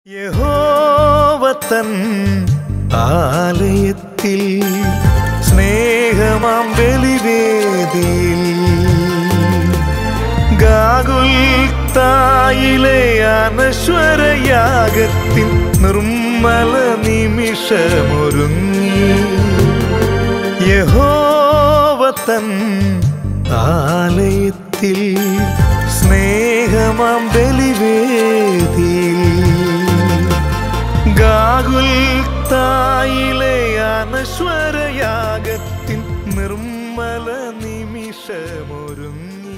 യഹോവത്തൻ ആലയത്തിൽ സ്നേഹമാം ബലിവേദിയിൽ ഗാഗുൽത്തായിലെ അനശ്വരയാഗത്തിൻ നിർമ്മല നിമിഷമൊരുങ്ങി യഹോവത്തൻ ആലയത്തിൽ സ്നേഹമാം ബലിവേദിയിൽ ഗാഗുൽത്തായിലെ അനശ്വരയാഗത്തിൻ നിർമ്മല നിമിഷമൊരുങ്ങി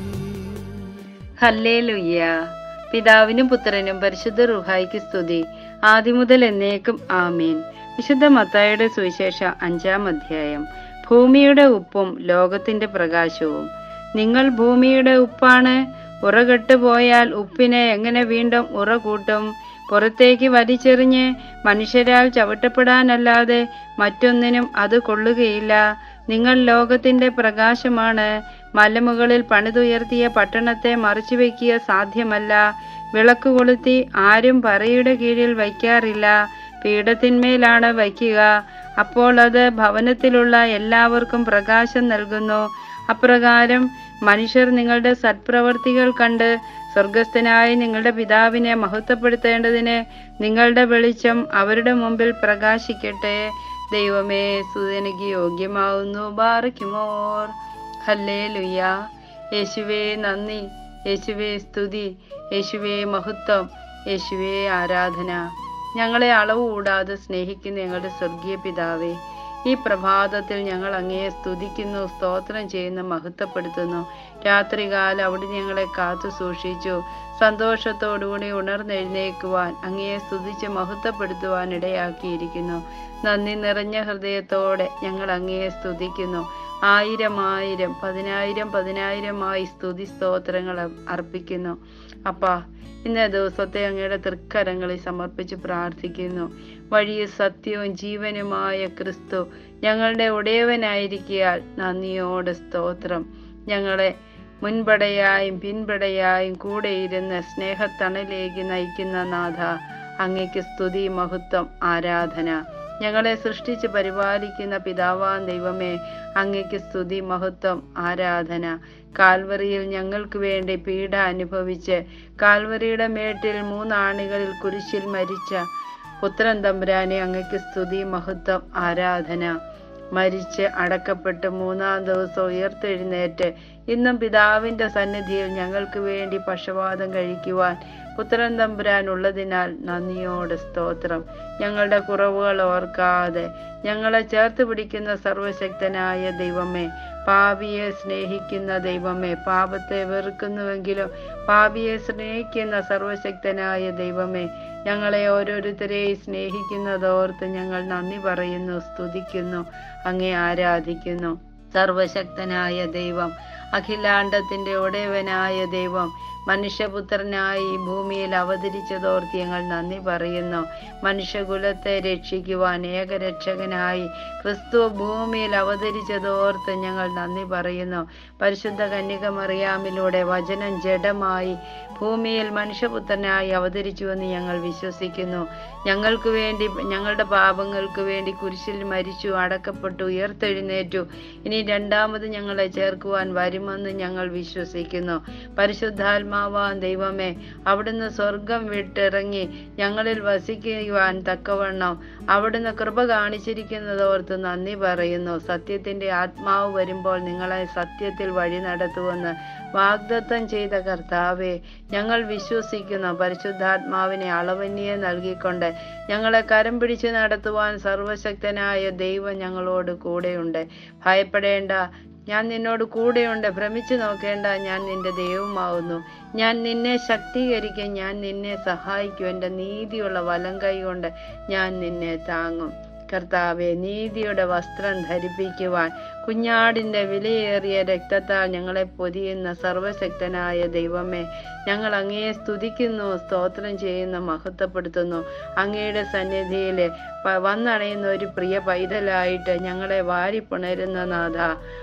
ഹല്ലേലുയ്യ പിതാവിനും പുത്രനും പരിശുദ്ധ റുഹായിക്ക് സ്തുതി ആദിമുതൽ എന്നേക്കും ആമീൻ വിശുദ്ധ മത്തായുടെ സുവിശേഷ അഞ്ചാം അധ്യായം ഭൂമിയുടെ ഉപ്പും ലോകത്തിന്റെ പ്രകാശവും നിങ്ങൾ ഭൂമിയുടെ ഉപ്പാണ് ഉറകെട്ട് പോയാൽ ഉപ്പിനെ എങ്ങനെ വീണ്ടും ഉറ കൂട്ടും പുറത്തേക്ക് വലിച്ചെറിഞ്ഞ് മനുഷ്യരാൽ ചവിട്ടപ്പെടാനല്ലാതെ മറ്റൊന്നിനും അത് കൊള്ളുകയില്ല നിങ്ങൾ ലോകത്തിന്റെ പ്രകാശമാണ് മലമുകളിൽ പണിതുയർത്തിയ പട്ടണത്തെ മറിച്ചു വയ്ക്കുക സാധ്യമല്ല വിളക്ക് കൊളുത്തി ആരും പറയുടെ കീഴിൽ വയ്ക്കാറില്ല പീഠത്തിന്മേലാണ് വയ്ക്കുക അപ്പോൾ അത് ഭവനത്തിലുള്ള എല്ലാവർക്കും പ്രകാശം നൽകുന്നു അപ്രകാരം മനുഷ്യർ നിങ്ങളുടെ സത്പ്രവർത്തികൾ കണ്ട് സ്വർഗസ്ഥനായ നിങ്ങളുടെ പിതാവിനെ മഹത്വപ്പെടുത്തേണ്ടതിന് നിങ്ങളുടെ വെളിച്ചം അവരുടെ മുമ്പിൽ പ്രകാശിക്കട്ടെ ദൈവമേ സുതനിക്ക് യോഗ്യമാവുന്നു ബാറയ്ക്കുമോർ ഹല്ലേ ലുയ്യ യേശുവേ നന്ദി യേശുവേ സ്തുതി യേശുവേ മഹത്വം യേശുവേ ആരാധന ഞങ്ങളെ അളവ് കൂടാതെ സ്നേഹിക്കുന്ന ഞങ്ങളുടെ സ്വർഗീയ പിതാവേ ഈ പ്രഭാതത്തിൽ ഞങ്ങൾ അങ്ങയെ സ്തുതിക്കുന്നു സ്തോത്രം ചെയ്യുന്നു മഹത്വപ്പെടുത്തുന്നു രാത്രികാലം അവിടെ ഞങ്ങളെ കാത്തു സൂക്ഷിച്ചു സന്തോഷത്തോടുകൂടി ഉണർന്നെഴുന്നേക്കുവാൻ അങ്ങയെ സ്തുതിച്ച് മഹത്വപ്പെടുത്തുവാൻ ഇടയാക്കിയിരിക്കുന്നു നന്ദി നിറഞ്ഞ ഹൃദയത്തോടെ ഞങ്ങൾ അങ്ങയെ സ്തുതിക്കുന്നു ആയിരം ആയിരം പതിനായിരം പതിനായിരമായി സ്തുതി സ്തോത്രങ്ങൾ അർപ്പിക്കുന്നു അപ്പാ ഇന്നേ ദിവസത്തെ അങ്ങയുടെ തൃക്കരങ്ങളിൽ സമർപ്പിച്ച് പ്രാർത്ഥിക്കുന്നു വഴിയും സത്യവും ജീവനുമായ ക്രിസ്തു ഞങ്ങളുടെ ഉടയവനായിരിക്കിയാൽ നന്ദിയോടെ സ്തോത്രം ഞങ്ങളെ മുൻപടയായും പിൻപടയായും കൂടെ ഇരുന്ന് സ്നേഹത്തണലേക്ക് നയിക്കുന്ന നാഥ അങ്ങയ്ക്ക് സ്തുതി മഹത്വം ആരാധന ഞങ്ങളെ സൃഷ്ടിച്ച് പരിപാലിക്കുന്ന പിതാവാൻ ദൈവമേ അങ്ങയ്ക്ക് സ്തുതി മഹത്വം ആരാധന കാൽവറിയിൽ ഞങ്ങൾക്ക് വേണ്ടി പീഡ അനുഭവിച്ച് കാൽവറിയുടെ മേട്ടിൽ മൂന്നാണികളിൽ കുരിശിൽ മരിച്ച പുത്രൻ തമ്പുരാനെ അങ്ങയ്ക്ക് സ്തുതി മഹത്വം ആരാധന മരിച്ച് അടക്കപ്പെട്ട് മൂന്നാം ദിവസം ഉയർത്തെഴുന്നേറ്റ് ഇന്നും പിതാവിന്റെ സന്നിധിയിൽ ഞങ്ങൾക്ക് വേണ്ടി പക്ഷപാതം കഴിക്കുവാൻ പുത്രൻ തമ്പുരാൻ ഉള്ളതിനാൽ നന്ദിയോടെ സ്തോത്രം ഞങ്ങളുടെ കുറവുകൾ ഓർക്കാതെ ഞങ്ങളെ ചേർത്ത് പിടിക്കുന്ന സർവശക്തനായ ദൈവമേ പാപിയെ സ്നേഹിക്കുന്ന ദൈവമേ പാപത്തെ വെറുക്കുന്നുവെങ്കിലും പാപിയെ സ്നേഹിക്കുന്ന സർവശക്തനായ ദൈവമേ ഞങ്ങളെ ഓരോരുത്തരെയും സ്നേഹിക്കുന്നതോർത്ത് ഞങ്ങൾ നന്ദി പറയുന്നു സ്തുതിക്കുന്നു അങ്ങേ ആരാധിക്കുന്നു സർവശക്തനായ ദൈവം അഖിലാണ്ടത്തിന്റെ ഉടയവനായ ദൈവം മനുഷ്യപുത്രനായി ഈ ഭൂമിയിൽ അവതരിച്ചതോർത്ത് ഞങ്ങൾ നന്ദി പറയുന്നു മനുഷ്യകുലത്തെ രക്ഷിക്കുവാൻ ഏകരക്ഷകനായി ക്രിസ്തു ഭൂമിയിൽ അവതരിച്ചതോർത്ത് ഞങ്ങൾ നന്ദി പറയുന്നു പരിശുദ്ധ കന്യക മറിയാമിലൂടെ വചനം ജഡമായി ഭൂമിയിൽ മനുഷ്യപുത്രനായി അവതരിച്ചുവെന്ന് ഞങ്ങൾ വിശ്വസിക്കുന്നു ഞങ്ങൾക്ക് വേണ്ടി ഞങ്ങളുടെ പാപങ്ങൾക്ക് വേണ്ടി കുരിശിൽ മരിച്ചു അടക്കപ്പെട്ടു ഉയർത്തെഴുന്നേറ്റു ഇനി രണ്ടാമത് ഞങ്ങളെ ചേർക്കുവാൻ വരുമെന്ന് ഞങ്ങൾ വിശ്വസിക്കുന്നു പരിശുദ്ധാത്മാവാൻ ദൈവമേ അവിടുന്ന് സ്വർഗം വിട്ടിറങ്ങി ഞങ്ങളിൽ വസിക്കുവാൻ തക്കവണ്ണം അവിടുന്ന് കൃപ കാണിച്ചിരിക്കുന്നതോർത്ത് നന്ദി പറയുന്നു സത്യത്തിന്റെ ആത്മാവ് വരുമ്പോൾ നിങ്ങളെ സത്യത്തിൽ വഴി നടത്തുമെന്ന് വാഗ്ദത്തം ചെയ്ത കർത്താവെ ഞങ്ങൾ വിശ്വസിക്കുന്ന പരിശുദ്ധാത്മാവിനെ അളവന്യെ നൽകിക്കൊണ്ട് ഞങ്ങളെ കരം പിടിച്ച് നടത്തുവാൻ സർവശക്തനായ ദൈവം ഞങ്ങളോട് കൂടെയുണ്ട് ഭയപ്പെടേണ്ട ഞാൻ നിന്നോട് കൂടെയുണ്ട് ഭ്രമിച്ചു നോക്കേണ്ട ഞാൻ നിന്റെ ദൈവമാവുന്നു ഞാൻ നിന്നെ ശക്തീകരിക്കും ഞാൻ നിന്നെ സഹായിക്കും എൻ്റെ നീതിയുള്ള വലം കൈ കൊണ്ട് ഞാൻ നിന്നെ താങ്ങും കർത്താവെ നീതിയുടെ വസ്ത്രം ധരിപ്പിക്കുവാൻ കുഞ്ഞാടിന്റെ വിലയേറിയ രക്തത്താൽ ഞങ്ങളെ പൊതിയുന്ന സർവശക്തനായ ദൈവമേ ഞങ്ങൾ അങ്ങയെ സ്തുതിക്കുന്നു സ്തോത്രം ചെയ്യുന്നു മഹത്വപ്പെടുത്തുന്നു അങ്ങയുടെ സന്നിധിയിൽ പ- വന്നണയുന്ന ഒരു പ്രിയ പൈതലായിട്ട് ഞങ്ങളെ വാരിപ്പുണരുന്ന നാഥ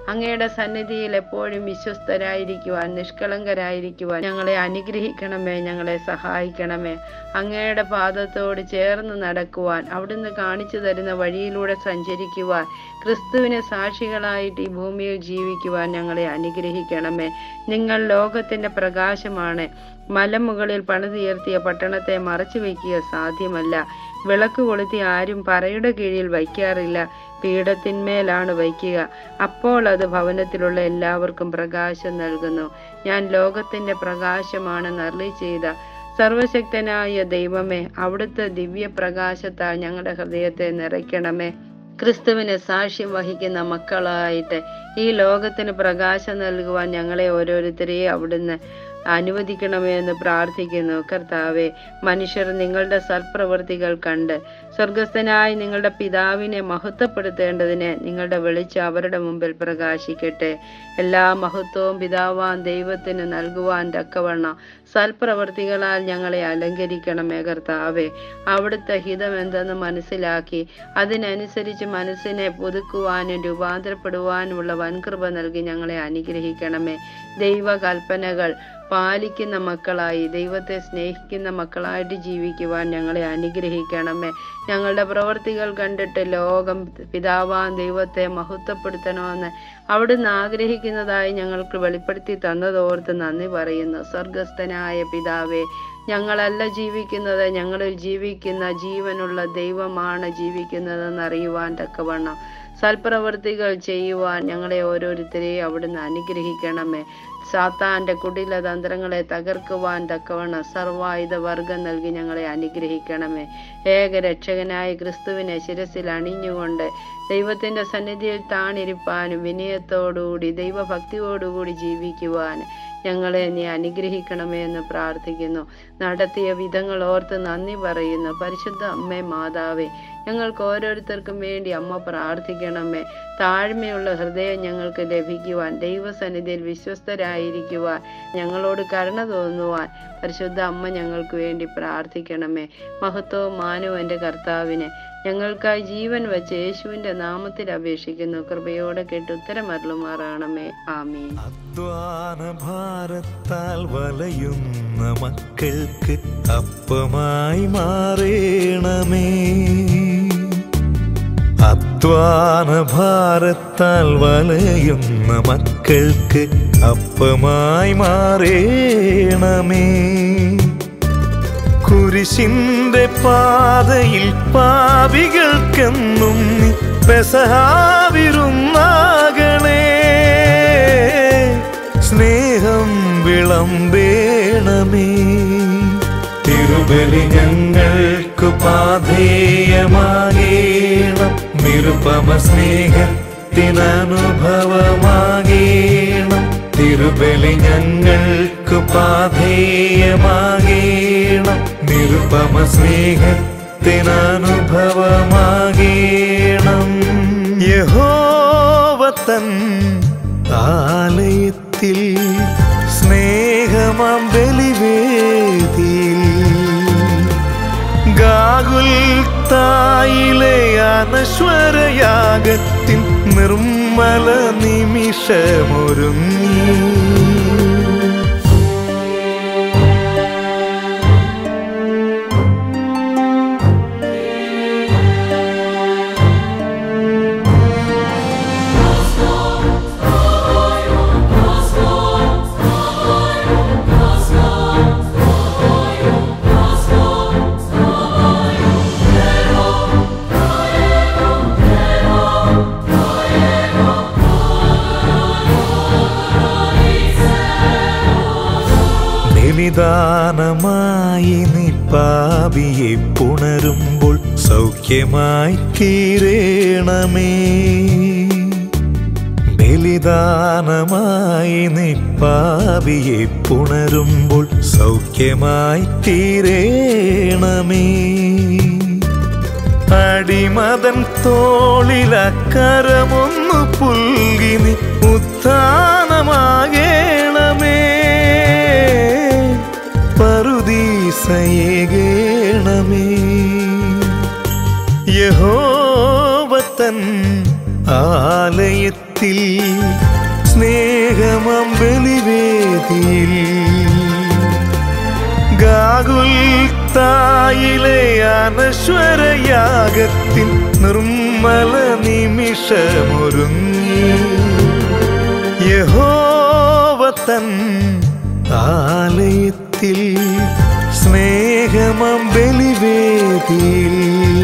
അങ്ങയുടെ സന്നിധിയിൽ എപ്പോഴും വിശ്വസ്തരായിരിക്കുവാൻ നിഷ്കളങ്കരായിരിക്കുവാൻ ഞങ്ങളെ അനുഗ്രഹിക്കണമേ ഞങ്ങളെ സഹായിക്കണമേ അങ്ങയുടെ പാദത്തോട് ചേർന്ന് നടക്കുവാൻ അവിടുന്ന് കാണിച്ചു തരുന്ന വഴിയിലൂടെ സഞ്ചരിക്കുവാൻ ക്രിസ്തുവിന് സാക്ഷികളായിട്ട് ഈ ഭൂമിയിൽ ജീവിക്കുവാൻ ഞങ്ങളെ അനുഗ്രഹിക്കണമേ നിങ്ങൾ ലോകത്തിന്റെ പ്രകാശമാണ് മലമുകളിൽ പണിതുയർത്തിയ പട്ടണത്തെ മറച്ചു വയ്ക്കുക സാധ്യമല്ല വിളക്ക് കൊളുത്തി ആരും പറയുടെ കീഴിൽ വയ്ക്കാറില്ല പീഠത്തിന്മേലാണ് വയ്ക്കുക അപ്പോൾ അത് ഭവനത്തിലുള്ള എല്ലാവർക്കും പ്രകാശം നൽകുന്നു ഞാൻ ലോകത്തിന്റെ പ്രകാശമാണെന്ന് അരളി ചെയ്ത സർവശക്തനായ ദൈവമേ അവിടുത്തെ ദിവ്യ പ്രകാശത്താൽ ഞങ്ങളുടെ ഹൃദയത്തെ നിറയ്ക്കണമേ ക്രിസ്തുവിന് സാക്ഷ്യം വഹിക്കുന്ന മക്കളായിട്ട് ഈ ലോകത്തിന് പ്രകാശം നൽകുവാൻ ഞങ്ങളെ ഓരോരുത്തരെയും അവിടുന്ന് അനുവദിക്കണമേ എന്ന് പ്രാർത്ഥിക്കുന്നു കർത്താവെ മനുഷ്യർ നിങ്ങളുടെ സൽപ്രവൃത്തികൾ കണ്ട് സ്വർഗസ്ഥനായി നിങ്ങളുടെ പിതാവിനെ മഹത്വപ്പെടുത്തേണ്ടതിന് നിങ്ങളുടെ വെളിച്ചം അവരുടെ മുമ്പിൽ പ്രകാശിക്കട്ടെ എല്ലാ മഹത്വവും പിതാവാൻ ദൈവത്തിന് നൽകുവാൻ തക്കവണ്ണം സൽപ്രവർത്തികളാൽ ഞങ്ങളെ അലങ്കരിക്കണമേ കർത്താവെ അവിടുത്തെ ഹിതം എന്തെന്ന് മനസ്സിലാക്കി അതിനനുസരിച്ച് മനസ്സിനെ പുതുക്കുവാനും രൂപാന്തരപ്പെടുവാനുമുള്ള വൻകൃപ നൽകി ഞങ്ങളെ അനുഗ്രഹിക്കണമേ ദൈവകൽപ്പനകൾ പാലിക്കുന്ന മക്കളായി ദൈവത്തെ സ്നേഹിക്കുന്ന മക്കളായിട്ട് ജീവിക്കുവാൻ ഞങ്ങളെ അനുഗ്രഹിക്കണമേ ഞങ്ങളുടെ പ്രവർത്തികൾ കണ്ടിട്ട് ലോകം പിതാവാൻ ദൈവത്തെ മഹത്വപ്പെടുത്തണമെന്ന് അവിടുന്ന് ആഗ്രഹിക്കുന്നതായി ഞങ്ങൾക്ക് വെളിപ്പെടുത്തി തന്നതോർത്ത് നന്ദി പറയുന്നു സ്വർഗസ്ഥനായ പിതാവേ ഞങ്ങളല്ല ജീവിക്കുന്നത് ഞങ്ങളിൽ ജീവിക്കുന്ന ജീവനുള്ള ദൈവമാണ് ജീവിക്കുന്നതെന്ന് അറിയുവാൻ തക്കവണ്ണം സൽപ്രവൃത്തികൾ ചെയ്യുവാൻ ഞങ്ങളെ ഓരോരുത്തരെയും അവിടുന്ന് അനുഗ്രഹിക്കണമേ സാത്താന്റെ കുടില തന്ത്രങ്ങളെ തകർക്കുവാൻ തക്കവണ്ണം സർവായുധ വർഗം നൽകി ഞങ്ങളെ അനുഗ്രഹിക്കണമേ ഏകരക്ഷകനായ ക്രിസ്തുവിനെ ശിരസിൽ അണിഞ്ഞുകൊണ്ട് ദൈവത്തിന്റെ സന്നിധിയിൽ താണിരിപ്പാനും വിനയത്തോടുകൂടി ദൈവഭക്തിയോടുകൂടി ജീവിക്കുവാനും ഞങ്ങളെ നീ അനുഗ്രഹിക്കണമേ എന്ന് പ്രാർത്ഥിക്കുന്നു നടത്തിയ വിധങ്ങൾ ഓർത്ത് നന്ദി പറയുന്നു പരിശുദ്ധ അമ്മേ മാതാവേ ഞങ്ങൾക്ക് ഓരോരുത്തർക്കും വേണ്ടി അമ്മ പ്രാർത്ഥിക്കണമേ താഴ്മയുള്ള ഹൃദയം ഞങ്ങൾക്ക് ലഭിക്കുവാൻ ദൈവസന്നിധിയിൽ വിശ്വസ്തരായിരിക്കുവാൻ ഞങ്ങളോട് കരുണ തോന്നുവാൻ പരിശുദ്ധ അമ്മ ഞങ്ങൾക്ക് വേണ്ടി പ്രാർത്ഥിക്കണമേ മഹത്വവും മാനവും എൻ്റെ കർത്താവിനെ ഞങ്ങൾക്കായി ജീവൻ വെച്ച് യേശുവിൻ്റെ നാമത്തിൽ അപേക്ഷിക്കുന്നു കൃപയോടെ കേട്ട് ഉത്തരമരുളുമാറാണമേ ആമീൻ അധ്വാന ഭാരത്താൽ വലയുന്ന മക്കൾക്ക് അപ്പമായി മാറേണമേ അധ്വാന ഭാരത്താൽ വലയുന്ന മക്കൾക്ക് അപ്പമായി മാറേണമേ കുരിശിന്റെ പാതയിൽ പാപികൾക്കെന്നും നീ പെസഹാവിരുന്നാകണേ സ്നേഹം വിളമ്പേണമേ തിരുബലി ഞങ്ങൾക്ക് പാധേയമാകേണം നിരുപമ സ്നേഹത്തിനനുഭവമാകേണം തിരുബലി ഞങ്ങൾക്ക് പാധേയമാകേണം നിരുപമ സ്നേഹത്തിനനുഭവമാകേണം യഹോവത്തൻ ആലയത്തിൽ സ്നേഹമാം ബലിവേദിയിൽ ഗാകുൽ തായിലെ അനശ്വരയാഗത്തിൻ നിർമ്മല നിമിഷമൊരുങ്ങി ബലിദാനമായി നീ പാപിയെ പുണരുമ്പോൾ സൗഖ്യമായി തീരേണമേ ബലിദാനമായി നീ പാപിയെ പുണരുമ്പോൾ സൗഖ്യമായി തീരേണമേ അടിമതൻ തോളിലക്കരമൊന്നു പുൽകി നീ ഉത്ഥാനമാകേണമേ പറുദീസയേകേണമേ യഹോവത്തൻ ആലയത്തിൽ സ്നേഹമം ബലിവേദിയിൽ ഗാകുൽത്തായിലെ അനശ്വരയാഗത്തിൻ നിർമ്മല നിമിഷമൊരുങ്ങി യഹോവത്തൻ ആലയത്തിൽ സ്നേഹമം ബലിവേദിയിൽ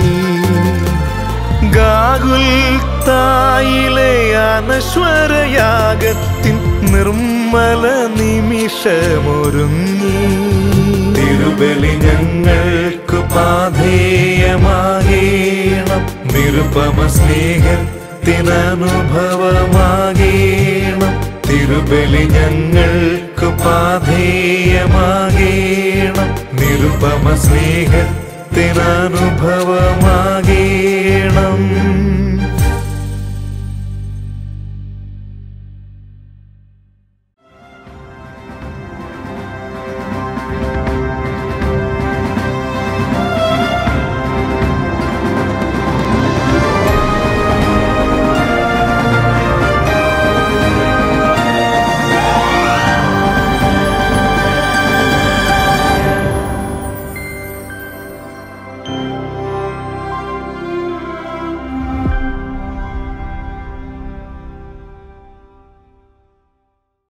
ഗാകുൽത്തായിലെ അനശ്വരയാഗത്തിൻ നിർമ്മല നിമിഷമൊരുങ്ങി തിരുബലി ഞങ്ങൾക്ക് പാധേയമാകേണം നിരുപമ സ്നേഹത്തിനനുഭവമാകേണം തിരുബലി ഞങ്ങൾക്ക് പാധേയമാകേണം നിരുപമ സ്നേഹത്തിനനുഭവമാകേണം